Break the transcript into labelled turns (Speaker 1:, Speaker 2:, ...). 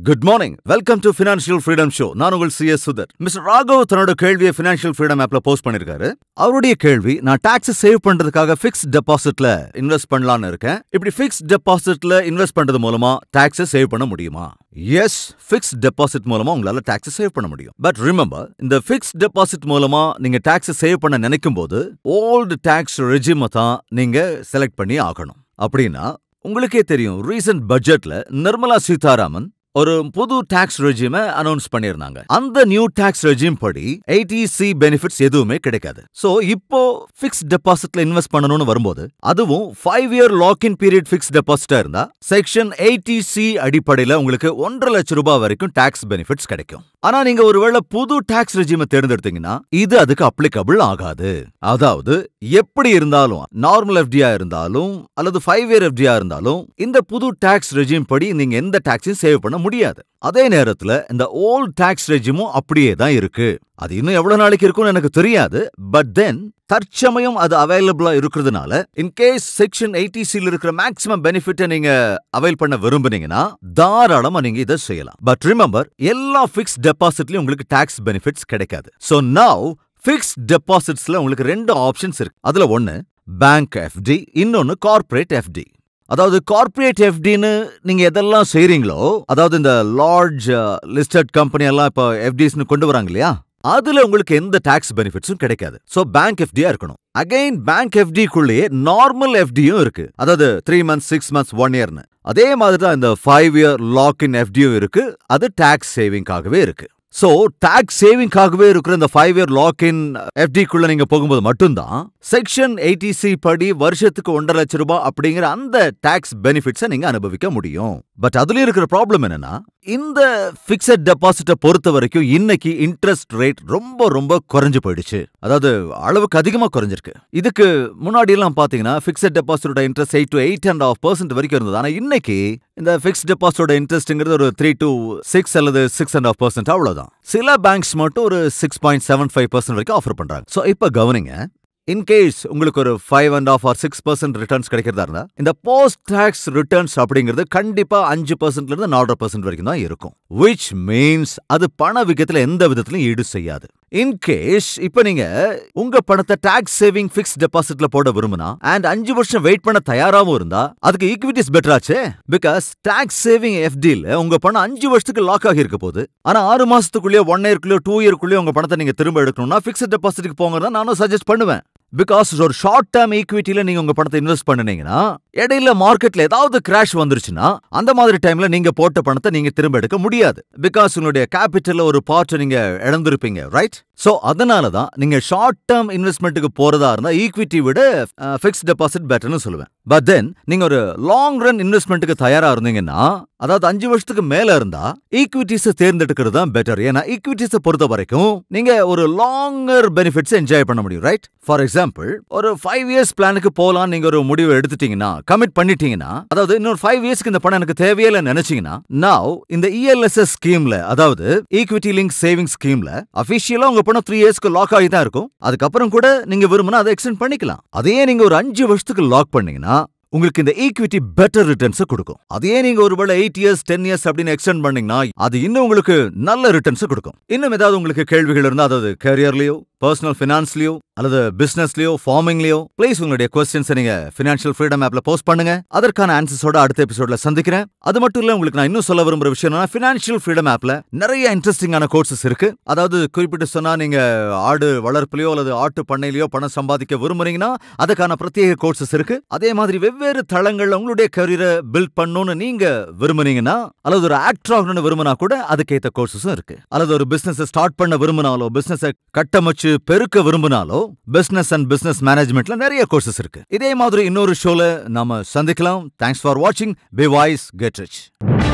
Speaker 1: good morning welcome to financial freedom show நான் உங்கள் C S Sudhar mister Raghav தன்னோட கேள்வியை ஃபினான்ஷியல் ஃப்ரீடம் ஆப்ல போஸ்ட் பண்ணிருக்காரு அவருடைய கேள்வி நான் டாக்ஸ் சேவ் பண்றதுக்காக ஃபிக்ஸ் டெபாசிட்ல இன்வெஸ்ட் பண்ணலாம்னு இருக்கேன் இப்படி ஃபிக்ஸ் டெபாசிட்ல இன்வெஸ்ட் பண்றது மூலமா டாக்ஸ் சேவ் பண்ண முடியுமா எஸ் ஃபிக்ஸ் டெபாசிட் மூலமா உங்களால டாக்ஸ் சேவ் பண்ண முடியும் பட் ரிமெம்பர் இந்த ஃபிக்ஸ் டெபாசிட் மூலமா நீங்க டாக்ஸ் சேவ் பண்ண நினைக்கும் போது ஓல்டு டாக்ஸ் ரெஜிமை தான் நீங்க செலக்ட் பண்ணி ஆகணும் அப்படின்னா உங்களுக்கே தெரியும் ரீசன்ட் பட்ஜெட்ல நிர்மலா சீதாராமன் ஒரு புது டாக்ஸ் ரெஜிமை அனௌன்ஸ் பண்ணிருந்தாங்க அந்த நியூ டாக்ஸ் ரெஜிம் படி சி பெனிஃபிட்ஸ் எதுவுமே கிடைக்காது சோ இப்போ ஃபிக்ஸ் டெபாசிட்ல இன்வெஸ்ட் பண்ணணும்னு வரும்போது அதுவும் five year lock in period fix டெபாசிட்டா இருந்தா செக்ஷன் சி அடிப்படையில உங்களுக்கு ஒன்றரை லட்சம் ரூபாய் வரைக்கும் டாக்ஸ் பெனிஃபிட்ஸ் கிடைக்கும் ஆனா நீங்க ஒருவேளை புது டாக்ஸ் ரெஜிமை தேர்ந்தெடுத்தீங்கன்னா இது அதுக்கு அப்ளிகபிள் ஆகாது அதாவது எப்படி இருந்தாலும் நார்மல் எஃப்டியா இருந்தாலும் அல்லது ஃபைவ் இயர் எஃப்டியா இருந்தாலும் இந்த புது டாக்ஸ் ரெஜிம் படி நீங்க எந்த டாக்ஸையும் சேவ் பண்ண முடியாது அதே நேரத்துல இந்த ஓல்ட் டாக்ஸ் ரெஜிமும் அப்படியே தான் இருக்கு அது இன்னும் எவ்வளவு நாளைக்கு இருக்கும்னு எனக்கு தெரியாது பட் தென் தற்சமயம் அது அவைலபிளா இருக்கிறதுனால இன்கேஸ் செக்ஷன் எயிட்டிசியில் இருக்கிற மேக்ஸிமம் பெனிஃபிட்டை நீங்க அவைல் பண்ண விரும்புனீங்கன்னா தாராளமா நீங்க இதை செய்யலாம் பட் ரிமெம்பர் எல்லா ஃபிக்ஸ் டெபாசிட்லயும் உங்களுக்கு டாக்ஸ் பெனிஃபிட்ஸ் கிடைக்காது சோ நவ் ஃபிக்ஸ் டெபாசிட்ஸ்ல உங்களுக்கு ரெண்டு ஆப்ஷன்ஸ் இருக்கு அதுல ஒன்னு பேங்க் எஃப்டி இன்னொன்னு கார்ப்பரேட் எஃப்டி அதாவது கார்ப்பரேட் எஃப்டின்னு நீங்க எதெல்லாம் செய்றீங்களோ அதாவது இந்த லார்ஜ் லிஸ்டட் கம்பெனி எல்லாம் இப்போ எஃப்டிஸ்னு கொண்டு வராங்க இல்லையா அதுல உங்களுக்கு எந்த டாக்ஸ் பெனிஃபிட்ஸும் கிடைக்காது சோ பேங்க் எஃப்டியா இருக்கணும் அகைன் பேங்க் எஃப்டிக்குள்ளேயே நார்மல் எஃப்டியும் இருக்கு அதாவது three months six months one இயர்னு அதே மாதிரி தான் இந்த ஃபைவ் இயர் லாக் இன் எஃப்டியும் இருக்கு அது டாக்ஸ் சேவிங்காகவே இருக்கு சோ டாக்ஸ் சேவிங்காகவே இருக்கிற இந்த ஃபைவ் இயர் லாக் இன் எஃப்டிக்குள்ள நீங்க போகும்போது மட்டும்தான் செக்ஷன் சி படி வருஷத்துக்கு ஒன்றரை லட்சம் ரூபாய் அப்படிங்கிற அந்த டாக்ஸ் பெனிஃபிட்ஸை நீங்க அனுபவிக்க முடியும் பட் அதுலயும் இருக்கிற ப்ராப்ளம் என்னன்னா இந்த பிக்சட் டெபாசிட்டை பொறுத்த வரைக்கும் இன்னைக்கு இன்ட்ரெஸ்ட் ரேட் ரொம்ப ரொம்ப குறைஞ்சு போயிடுச்சு அதாவது அளவுக்கு அதிகமா குறைஞ்சிருக்கு இதுக்கு முன்னாடி எல்லாம் பாத்தீங்கன்னா பிக்சட் டெபாசிட்டோட interest eight to eight and half percent வரைக்கும் இருந்தது ஆனா இன்னைக்கு இந்த பிக்ஸ் டெபாசிட்டோட இன்ட்ரெஸ்ட்ங்கிறது ஒரு த்ரீ டு சிக்ஸ் அல்லது சிக்ஸ் அண்ட் ஆஃப் பர்சன்ட் அவ்வளவுதான் சில பேங்க்ஸ் மட்டும் ஒரு six point seven five percent வரைக்கும் ஆஃபர் பண்றாங்க ஸோ இப்போ கவனிங்க இன்கேஸ் உங்களுக்கு ஒரு five and half or six percent returns கிடைக்கிறதா இருந்தா இந்த போஸ்ட் டாக்ஸ் ரிட்டர்ன்ஸ் அப்படிங்கிறது கண்டிப்பா அஞ்சு பர்சன்ட்ல இருந்து நாலரை பர்சன்ட் வரைக்கும் தான் இருக்கும் விச் மீன்ஸ் அது பண விகத்துல எந்த விதத்திலும் ஈடு செய்யாது இன்கேஸ் இப்ப நீங்க உங்க பணத்தை டாக்ஸ் சேவிங் பிக்ஸ் டெபாசிட்ல போட விரும்பினா அண்ட் அஞ்சு வருஷம் வெயிட் பண்ண தயாராவும் இருந்தா அதுக்கு ஈக்விட்டிஸ் பெட்டராச்சே பிகாஸ் டாக்ஸ் சேவிங் எஃப்டில உங்க பணம் அஞ்சு வருஷத்துக்கு லாக் ஆகி இருக்க போகுது ஆனா ஆறு மாசத்துக்குள்ளேயோ ஒன் இயர்க்குள்ளயோ டூ இயர்க்குள்ளேயோ உங்க பணத்தை நீங்க திரும்ப எடுக்கணும்னா பிக்ஸ்ட் டெபாசிட்க்கு போங்க நானும் சஜஸ்ட் பண்ணுவேன் பிகாஸ் ஒரு ஷார்ட் டேர்ம் ஈக்விட்டியில நீங்க உங்க பணத்தை இன்வெஸ்ட் பண்ணுனீங்கன்னா இடையில மார்க்கெட்ல ஏதாவது கிராஷ் வந்துருச்சுன்னா அந்த மாதிரி டைம்ல நீங்க போட்ட பணத்தை நீங்க திரும்ப எடுக்க முடியாது பிகாஸ் உங்களுடைய கேபிட்டல்ல ஒரு பார்ட் நீங்க இழந்திருப்பீங்க ரைட் சோ அதனால தான் நீங்க ஷார்ட் டேர்ம் இன்வெஸ்ட்மெண்ட்டுக்கு போறதா இருந்தா ஈக்விட்டி விட ஃபிக்ஸ் டெபாசிட் பெட்டர்னு சொல்லுவேன் பட் தென் நீங்க ஒரு லாங் ரன் இன்வெஸ்ட்மெண்ட்டுக்கு தயாரா இருந்தீங்கன்னா அதாவது அஞ்சு வருஷத்துக்கு மேல இருந்தா ஈக்விட்டிஸ் தேர்ந்தெடுக்கிறது தான் பெட்டர் ஏன்னா ஈக்விட்டிஸை பொறுத்த வரைக்கும் நீங்க ஒரு லாங்கர் பெனிஃபிட்ஸ் என்ஜாய் பண்ண முடியும் ரைட் ஃபார் எக்ஸாம்பிள் ஒரு ஃபைவ் இயர்ஸ் பிளானுக்கு போலாம் நீங்க ஒரு முடிவு எடுத்துட்டீங்கன்னா கமிட் பண்ணிட்டீங்கன்னா அதாவது இன்னொரு ஃபைவ் இயர்ஸ்க்கு இந்த பணம் எனக்கு தேவையில்லை நினைச்சீங்கன்னா நாவ் இந்த இஎல்எஸ்எஸ் ஸ்கீம்ல அதாவது ஈக்விட்டி லிங்க் சேவிங் ஸ்கீம்ல அபிஷியலா உங்க பணம் த்ரீ இயர்ஸ்க்கு லாக் ஆகி தான் இருக்கும் அதுக்கப்புறம் கூட நீங்க விரும்பினா அதை எக்ஸ்டெண்ட் பண்ணிக்கலாம் அதே நீங்க ஒரு அஞ்சு வருஷத்துக்கு லாக் பண்ணீங்கன்னா உங்களுக்கு இந்த ஈக்விட்டி பெட்டர் ரிட்டர்ன்ஸ் கொடுக்கும் அதே நீங்க ஒருவேளை எயிட் இயர்ஸ் டென் இயர்ஸ் அப்படின்னு எக்ஸ்டெண்ட் பண்ணீங்கன்னா அது இன்னும் உங்களுக்கு நல்ல ரிட்டர்ன்ஸ் கொடுக்கும் இன்னும் ஏதாவது உங்களுக்கு கேள்விகள் இருந்தா அதாவது கேரியர்லயோ பர்சனல் ஃபினான்ஸ்லயோ அல்லது பிசினஸ்லயோ ஃபார்மிங்லயோ ப்ளீஸ் உங்களுடைய கொஸ்டின்ஸ் நீங்க ஃபினான்ஷியல் ஃப்ரீடம் ஆப்ல போஸ்ட் பண்ணுங்க அதற்கான ஆன்சர்ஸோட அடுத்த எபிசோட்ல சந்திக்கிறேன் அது மட்டும் இல்ல உங்களுக்கு நான் இன்னும் சொல்ல விரும்புற விஷயம் ஃபினான்ஷியல் ஃப்ரீடம் ஆப்ல நிறைய இன்ட்ரெஸ்டிங்கான கோர்சஸ் இருக்கு அதாவது குறிப்பிட்டு சொன்னா நீங்க ஆடு வளர்ப்புலயோ அல்லது ஆட்டு பண்ணையிலயோ பணம் சம்பாதிக்க விரும்புறீங்கன்னா அதுக்கான பிரத்யேக கோர்சஸ் இருக்கு அதே மாதிரி வெவ்வேறு தளங்கள்ல உங்களுடைய கரியரை பில்ட் பண்ணணும்னு நீங்க விரும்புனீங்கன்னா அல்லது ஒரு ஆக்டர் ஆகணும்னு விரும்பினா கூட அதுக்கேத்த கோர்சஸும் இருக்கு அல்லது ஒரு பிசினஸ் ஸ்டார்ட் பண்ண விரும்பினாலோ பிசினஸ் கட்டமைச்சு பெருக்க விரும்பினாலோ பிசினஸ் அண்ட் பிசினஸ் மேனேஜ்மெண்ட்ல நிறைய கோர்சஸ் இருக்கு இதே மாதிரி இன்னொரு ஷோல நாம சந்திக்கலாம் தேங்க்ஸ் ஃபார் வாட்சிங் பி வாய்ஸ் கெட் ரிச்